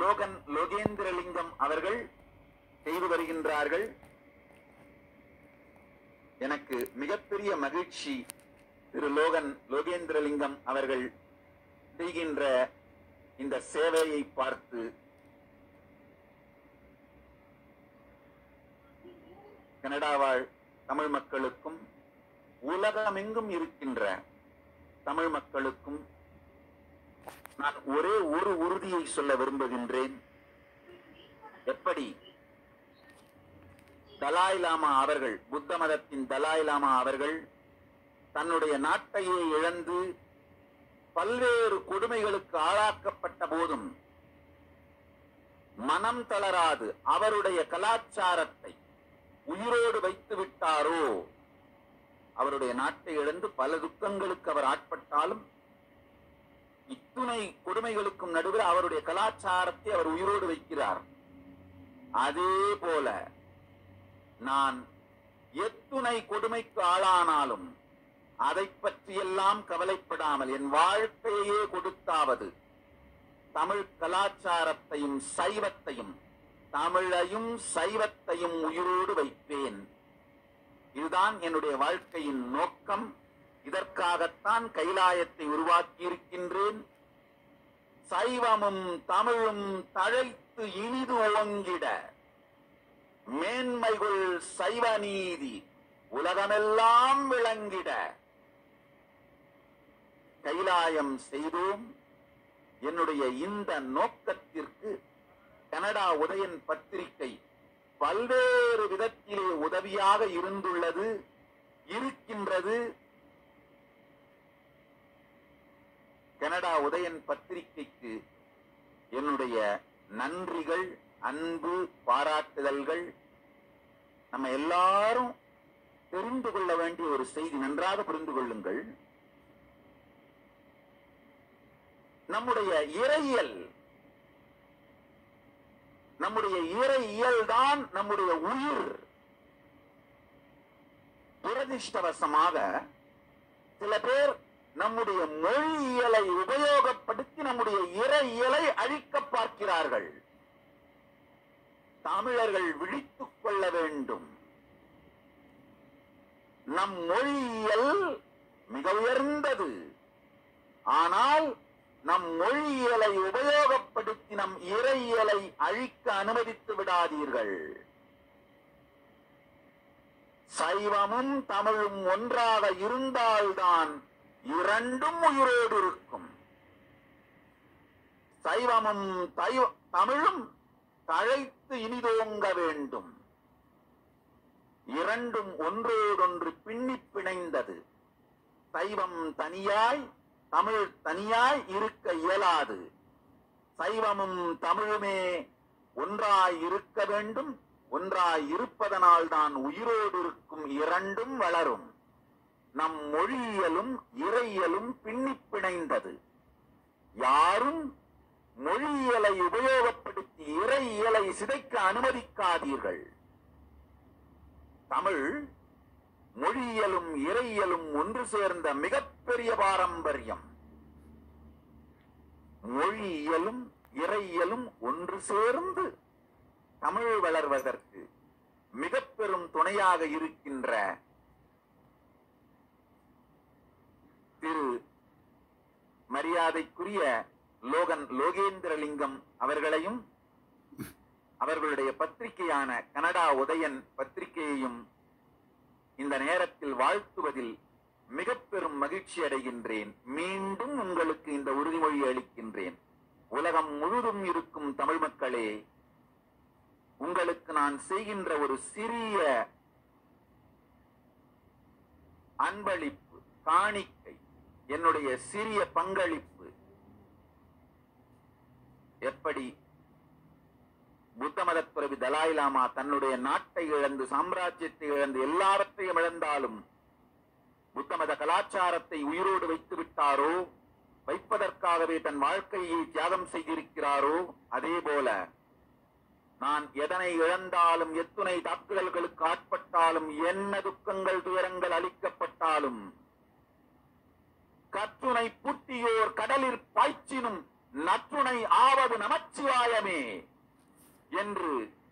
Logan லோகேந்திரலிங்கம் அவர்கள் செய்து வருகின்றார்கள் எனக்கு மிகப்பெரிய மகிழ்ச்சி திரு லோகன் லோகேந்திரலிங்கம் அவர்கள் செய்கின்ற இந்த சேவையை பார்த்து கனடா வாழ் தமிழ் மக்களுக்கும் உலகமெங்கும் இருக்கின்ற தமிழ் மக்களுக்கும் நான் ஒரே ஒரு உறுதியை சொல்ல விரும்புகின்றேன் எப்படி தலாய் லாமா அவர்கள் புத்த மதத்தின் தலாய் லாமா அவர்கள் தன்னுடைய நாட்டையே இழந்து பல்வேறு கொடுமைகளுக்கு ஆளாக்கப்பட்ட போதும் மனம் தளராது அவருடைய கலாச்சாரத்தை உயிரோடு வைத்து விட்டாரோ அவருடைய நாட்டை இழந்து பல துக்கங்களுக்கு அவர் ஆட்பட்டாலும் இத்துணை கொடுமைகளுக்கும் நடுவில் அவருடைய கலாச்சாரத்தை அவர் உயிரோடு வைக்கிறார் அதே போல நான் எத்துணை கொடுமைக்கு ஆளானாலும் அதை பற்றியெல்லாம் கவலைப்படாமல் என் வாழ்க்கையே கொடுத்தாவது தமிழ் கலாச்சாரத்தையும் சைவத்தையும் தமிழையும் சைவத்தையும் உயிரோடு வைப்பேன் இதுதான் என்னுடைய வாழ்க்கையின் நோக்கம் இதற்காகத்தான் கைலாயத்தை உருவாக்கி இருக்கின்றேன் சைவமும் தமிழும் தழைத்து இனிது ஓங்கிட மேன்மைகுள் சைவ நீதி உலகமெல்லாம் விளங்கிட கைலாயம் செய்தோம் என்னுடைய இந்த நோக்கத்திற்கு கனடா உதயன் பத்திரிகை பல்வேறு விதத்திலே உதவியாக இருந்துள்ளது இருக்கின்றது கனடா உதயன் பத்திரிகைக்கு என்னுடைய நன்றிகள் அன்பு பாராட்டுதல்கள் நம்ம எல்லாரும் தெரிந்து கொள்ள வேண்டிய ஒரு செய்தி நன்றாக புரிந்து கொள்ளுங்கள் நம்முடைய இறையியல் நம்முடைய இறையியல் தான் நம்முடைய உயிர் துரதிர்ஷ்டவசமாக சில பேர் நம்முடைய மொழியியலை உபயோகப்படுத்தி நம்முடைய இறையியலை அழிக்க பார்க்கிறார்கள் தமிழர்கள் விழித்துக் கொள்ள வேண்டும் நம் மொழியியல் மிக உயர்ந்தது ஆனால் நம் மொழியியலை உபயோகப்படுத்தி நம் இறையியலை அழிக்க அனுமதித்து விடாதீர்கள் சைவமும் தமிழும் ஒன்றாக இருந்தால்தான் இரண்டும் உயிரோடு இருக்கும் சைவமும் தைவ- தமிழும் தழைத்து இனிதோங்க வேண்டும் இரண்டும் ஒன்றோடொன்று பின்னிப் பிணைந்தது சைவம் தனியாய் தமிழ் தனியாய் இருக்க இயலாது சைவமும் தமிழுமே ஒன்றாய் இருக்க வேண்டும் ஒன்றாய் இருப்பதனால் தான் உயிரோடு இருக்கும் இரண்டும் வளரும் நம் மொழியியலும் இறையியலும் பின்னிப் பிணைந்தது யாரும் மொழியியலை உபயோகப்படுத்தி இறையியலை சிதைக்க அனுமதிக்காதீர்கள் தமிழ் மொழியியலும் இறையியலும் ஒன்று சேர்ந்த மிகப்பெரிய பாரம்பரியம் மொழியியலும் இறையியலும் ஒன்று சேர்ந்து தமிழ் வளர்வதற்கு மிக பெரும் துணையாக இருக்கின்ற திரு மரியாதைக்குரிய லோகன் லோகேந்திரலிங்கம் அவர்களையும் அவர்களுடைய பத்திரிகையான கனடா உதயன் பத்திரிகையையும் இந்த நேரத்தில் வாழ்த்துவதில் மிக பெரும் மகிழ்ச்சி அடைகின்றேன் மீண்டும் உங்களுக்கு இந்த உறுதிமொழி அளிக்கின்றேன் உலகம் முழுதும் இருக்கும் தமிழ் மக்களே உங்களுக்கு நான் செய்கின்ற ஒரு சிறிய அன்பளிப்பு காணிக்கை என்னுடைய சிறிய பங்களிப்பு எப்படி புத்த மதத்துறவி தலாய் லாமா தன்னுடைய நாட்டை இழந்து சாம்ராஜ்யத்தை இழந்து எல்லாவற்றையும் இழந்தாலும் புத்த மத கலாச்சாரத்தை உயிரோடு வைத்து விட்டாரோ வைப்பதற்காகவே தன் வாழ்க்கையை தியாகம் செய்திருக்கிறாரோ அதே போல நான் எதனை இழந்தாலும் எத்துணை தாக்குதல்களுக்கு ஆட்பட்டாலும் என்ன துக்கங்கள் துயரங்கள் அளிக்கப்பட்டாலும் கற்றுனை புட்டியோர் கடலில் பாய்ச்சினும் நற்றுணை ஆவது நமச்சிவாயமே என்று